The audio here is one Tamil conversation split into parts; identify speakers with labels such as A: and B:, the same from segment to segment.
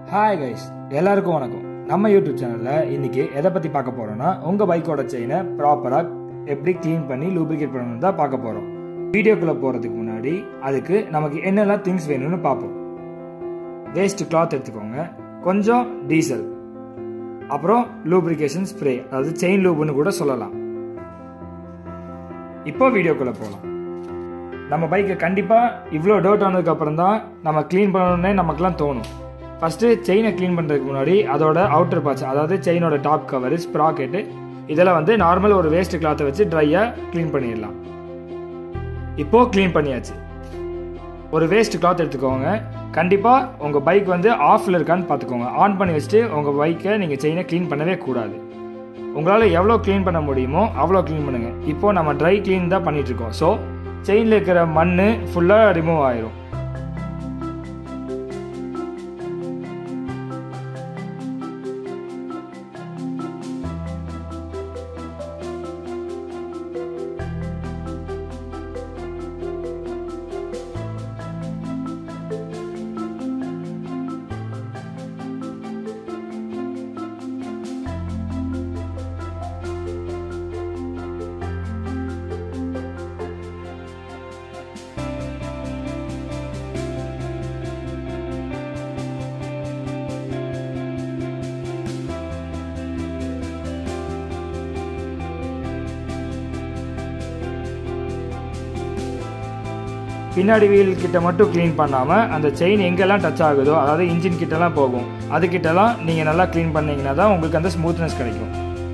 A: ஹாய் கைஸ் எல்லாருக்கும் வணக்கம் நம்ம யூடியூப் சேனலில் இன்னைக்கு எதை பற்றி பார்க்க போகிறோம்னா உங்கள் பைக்கோட செயினை ப்ராப்பராக எப்படி க்ளீன் பண்ணி லூப்ரிகேட் பண்ணணும் தான் பார்க்க போகிறோம் வீடியோக்குள்ளே போகிறதுக்கு முன்னாடி அதுக்கு நமக்கு என்னெல்லாம் திங்ஸ் வேணும்னு பார்ப்போம் வேஸ்ட் கிளாத் எடுத்துக்கோங்க கொஞ்சம் டீசல் அப்புறம் லூப்ரிகேஷன் ஸ்ப்ரே அதாவது செயின் லூப்னு கூட சொல்லலாம் இப்போ வீடியோக்குள்ளே போகலாம் நம்ம பைக்கை கண்டிப்பாக இவ்வளோ டர்ட் ஆனதுக்கு அப்புறம் தான் நம்ம க்ளீன் பண்ணணுன்னே நமக்குலாம் தோணும் ஃபஸ்ட்டு செயினை க்ளீன் பண்ணுறதுக்கு முன்னாடி அதோட அவுட்டர் பார்ட்ஸ் அதாவது செயினோட டாப் கவர் ஸ்ப்ராக்கெட்டு இதெல்லாம் வந்து நார்மல் ஒரு வேஸ்ட் கிளாத்தை வச்சு ட்ரையாக க்ளீன் பண்ணிடலாம் இப்போது க்ளீன் பண்ணியாச்சு ஒரு வேஸ்ட் கிளாத் எடுத்துக்கோங்க கண்டிப்பாக உங்கள் பைக் வந்து ஆஃபில் இருக்கான்னு பார்த்துக்கோங்க ஆன் பண்ணி வச்சுட்டு உங்கள் பைக்கை நீங்கள் செயினை க்ளீன் பண்ணவே கூடாது உங்களால் எவ்வளோ க்ளீன் பண்ண முடியுமோ அவ்வளோ க்ளீன் பண்ணுங்கள் இப்போது நம்ம ட்ரை க்ளீன் தான் பண்ணிகிட்ருக்கோம் ஸோ செயினில் இருக்கிற மண் ஃபுல்லாக ரிமூவ் ஆயிரும் பின்னாடி வீல் கிட்ட மட்டும் க்ளீன் பண்ணாமல் அந்த செயின் எங்கெல்லாம் டச் ஆகுதோ அதாவது இன்ஜின் கிட்டலாம் போகும் அதுக்கிட்டலாம் நீங்கள் நல்லா க்ளீன் பண்ணீங்கன்னா தான் உங்களுக்கு அந்த ஸ்மூத்னஸ் கிடைக்கும்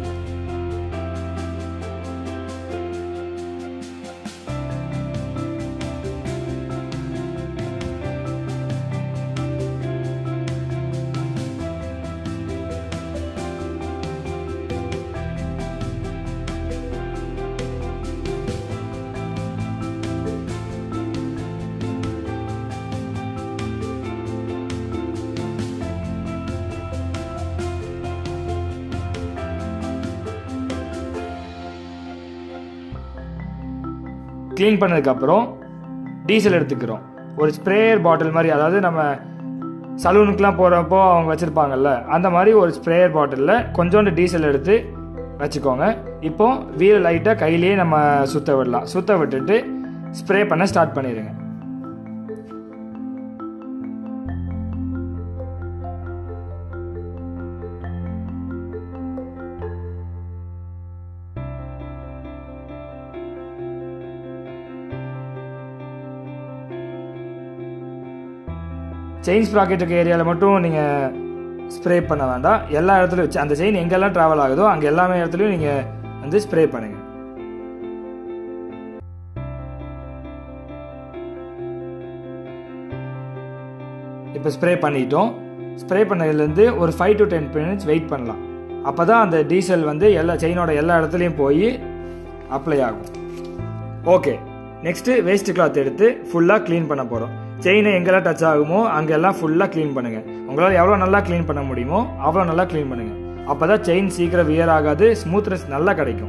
A: க்ளீன் பண்ணதுக்கப்புறம் டீசல் எடுத்துக்கிறோம் ஒரு ஸ்ப்ரேயர் பாட்டில் மாதிரி அதாவது நம்ம சலூனுக்குலாம் போகிறப்போ அவங்க வச்சுருப்பாங்கல்ல அந்த மாதிரி ஒரு ஸ்ப்ரேயர் பாட்டிலில் கொஞ்சோண்டு டீசல் எடுத்து வச்சுக்கோங்க இப்போ வீல் லைட்டாக கையிலேயே நம்ம சுற்ற விடலாம் சுற்ற விட்டுட்டு ஸ்ப்ரே பண்ண ஸ்டார்ட் பண்ணிடுங்க செயின் ஸ்ப்ராக்கெட் இருக்க ஏரியாவில் மட்டும் நீங்கள் ஸ்ப்ரே பண்ண வேண்டாம் எல்லா இடத்துலையும் வச்சு அந்த செயின் எங்கெல்லாம் ட்ராவல் ஆகுதோ அங்கே எல்லாமே இடத்துலையும் நீங்கள் வந்து ஸ்ப்ரே பண்ணுங்கள் இப்போ ஸ்ப்ரே பண்ணிட்டோம் ஸ்ப்ரே பண்ணதுலேருந்து ஒரு five to ten minutes wait பண்ணலாம் அப்போ தான் அந்த டீசல் வந்து எல்லா செயினோட எல்லா இடத்துலையும் போய் அப்ளை ஆகும் ஓகே நெக்ஸ்ட்டு வேஸ்ட் கிளாத் எடுத்து ஃபுல்லாக க்ளீன் பண்ண போகிறோம் செயினை எங்கெல்லாம் டச் ஆகுமோ அங்கெல்லாம் ஃபுல்லாக க்ளீன் பண்ணுங்கள் உங்களால் எவ்வளோ நல்லா க்ளீன் பண்ண முடியுமோ அவ்வளோ நல்லா க்ளீன் பண்ணுங்கள் அப்போ தான் செயின் சீக்கிரம் வியர் ஆகாது ஸ்மூத்னஸ் நல்லா கிடைக்கும்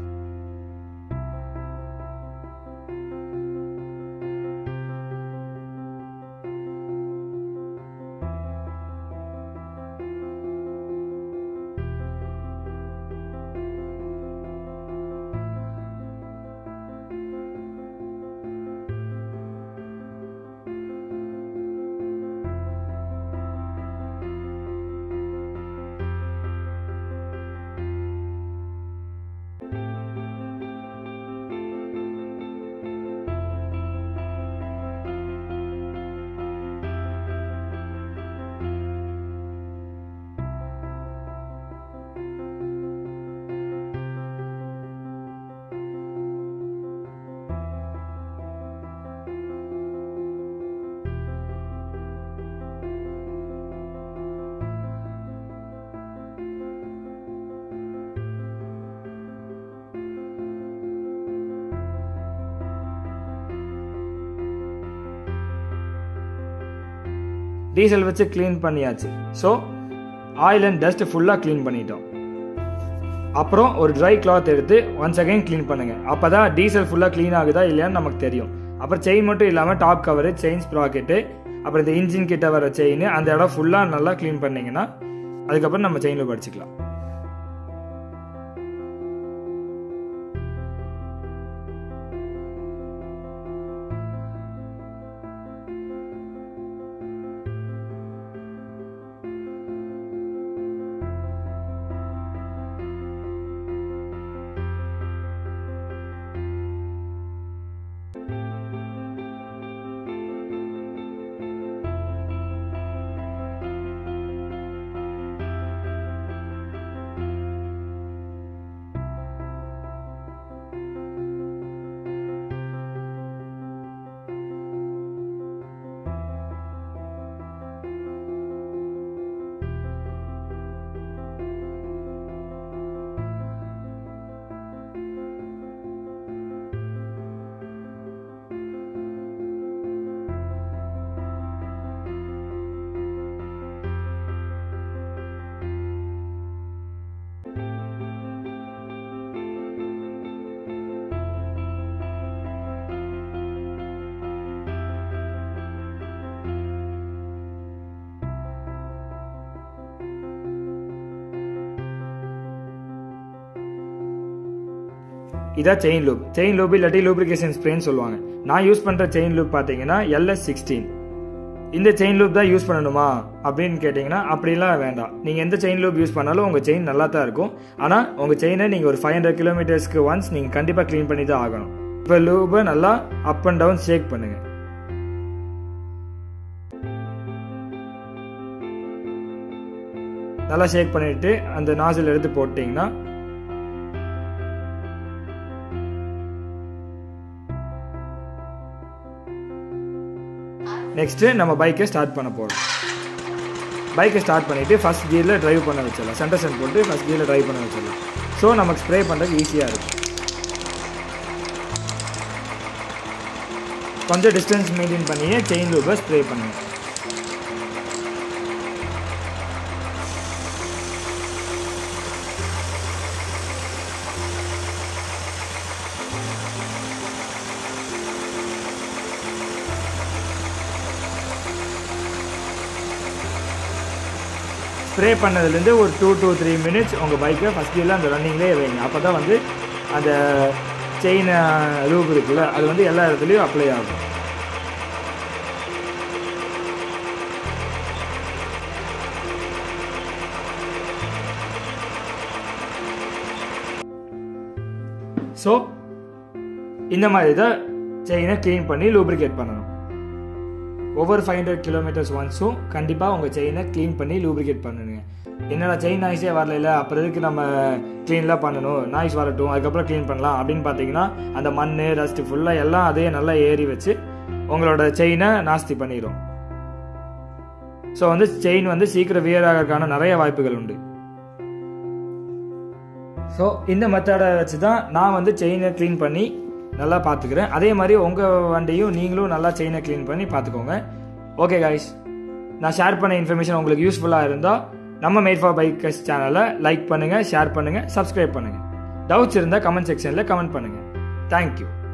A: டீசல் வச்சு க்ளீன் பண்ணியாச்சு ஸோ ஆயில் அண்ட் டஸ்ட் ஃபுல்லாக க்ளீன் பண்ணிட்டோம் அப்புறம் ஒரு ட்ரை கிளாத் எடுத்து ஒன்ஸ் அகைன் க்ளீன் பண்ணுங்கள் அப்போ தான் டீசல் ஃபுல்லாக க்ளீன் ஆகுதா இல்லையான்னு நமக்கு தெரியும் அப்புறம் செயின் மட்டும் இல்லாமல் டாப் கவரு செயின் ஸ்ப்ராக்கெட்டு அப்புறம் இந்த இன்ஜின் கிட்ட வர செயின் அந்த இடம் ஃபுல்லாக நல்லா க்ளீன் பண்ணீங்கன்னா அதுக்கப்புறம் நம்ம செயின் லூப் அடிச்சுக்கலாம் இதான் செயின் லூப் செயின் லூப் இல்லாட்டி லூப்ரிகேஷன் ஸ்ப்ரேன்னு சொல்லுவாங்க நான் யூஸ் பண்ணுற செயின் லூப் பார்த்தீங்கன்னா எல்எஸ் சிக்ஸ்டீன் இந்த செயின் லூப் தான் யூஸ் பண்ணணுமா அப்படின்னு கேட்டிங்கன்னா அப்படிலாம் வேண்டாம் நீங்கள் எந்த செயின் லூப் யூஸ் பண்ணாலும் உங்கள் செயின் நல்லா தான் இருக்கும் ஆனால் உங்கள் செயினை நீங்கள் ஒரு ஃபைவ் ஹண்ட்ரட் கிலோமீட்டர்ஸ்க்கு ஒன்ஸ் நீங்கள் கண்டிப்பாக க்ளீன் பண்ணி தான் ஆகணும் இப்போ லூப்பை நல்லா அப் அண்ட் டவுன் ஷேக் பண்ணுங்கள் நல்லா ஷேக் பண்ணிட்டு அந்த நாசில் எடுத்து போட்டிங்கன்னா நெக்ஸ்ட்டு நம்ம பைக்கை ஸ்டார்ட் பண்ண போகிறோம் பைக்கை ஸ்டார்ட் பண்ணிவிட்டு ஃபஸ்ட் கியரில் ட்ரைவ் பண்ண வச்சிடலாம் சென்டர் சென்ட் போட்டு ஃபஸ்ட் கியரில் ட்ரைவ் பண்ண வச்சிடலாம் ஸோ நமக்கு ஸ்ப்ரே பண்ணுறதுக்கு ஈஸியாக இருக்கும் கொஞ்சம் டிஸ்டன்ஸ் மெயின்டைன் பண்ணியே செயின் லூப்பை ஸ்ப்ரே பண்ணுங்கள் ஸ்ப்ரே பண்ணதுலேருந்து ஒரு டூ டூ த்ரீ மினிட்ஸ் உங்கள் பைக்கை ஃபஸ்ட் கியரில் அந்த ரன்னிங்லேயே வைங்க அப்போ தான் வந்து அந்த செயின் லூப் இருக்குல்ல அது வந்து எல்லா இடத்துலையும் அப்ளை ஆகும் ஸோ இந்த மாதிரி தான் செயினை க்ளீன் பண்ணி லூப்ரிகேட் பண்ணணும் ஒவ்வொரு ஃபைவ் ஹண்ட்ரட் கிலோமீட்டர்ஸ் ஒன்ஸும் கண்டிப்பாக உங்கள் செயினை க்ளீன் பண்ணி லூப்ரிகேட் பண்ணுங்க என்னடா செயின் நாய்ஸே வரல அப்புறம் எதுக்கு நம்ம க்ளீன்லாம் பண்ணணும் நாய்ஸ் வரட்டும் அதுக்கப்புறம் க்ளீன் பண்ணலாம் அப்படின்னு பார்த்தீங்கன்னா அந்த மண் டஸ்ட்டு ஃபுல்லாக எல்லாம் அதே நல்லா ஏறி வச்சு உங்களோட செயினை நாஸ்தி பண்ணிடும் ஸோ வந்து செயின் வந்து சீக்கிரம் வியர் ஆகிறதுக்கான நிறைய வாய்ப்புகள் உண்டு ஸோ இந்த மெத்தடை வச்சு தான் நான் வந்து செயினை க்ளீன் பண்ணி நல்லா பார்த்துக்கிறேன் அதே மாதிரி உங்கள் வண்டியும் நீங்களும் நல்லா செயினை க்ளீன் பண்ணி பார்த்துக்கோங்க ஓகே காய்ஸ் நான் ஷேர் பண்ண இன்ஃபர்மேஷன் உங்களுக்கு யூஸ்ஃபுல்லாக இருந்தால் நம்ம மேட் ஃபார் பைக்கர்ஸ் சேனலை லைக் பண்ணுங்கள் ஷேர் பண்ணுங்கள் சப்ஸ்கிரைப் பண்ணுங்கள் டவுட்ஸ் இருந்தால் கமெண்ட் செக்ஷனில் கமெண்ட் பண்ணுங்கள் தேங்க்யூ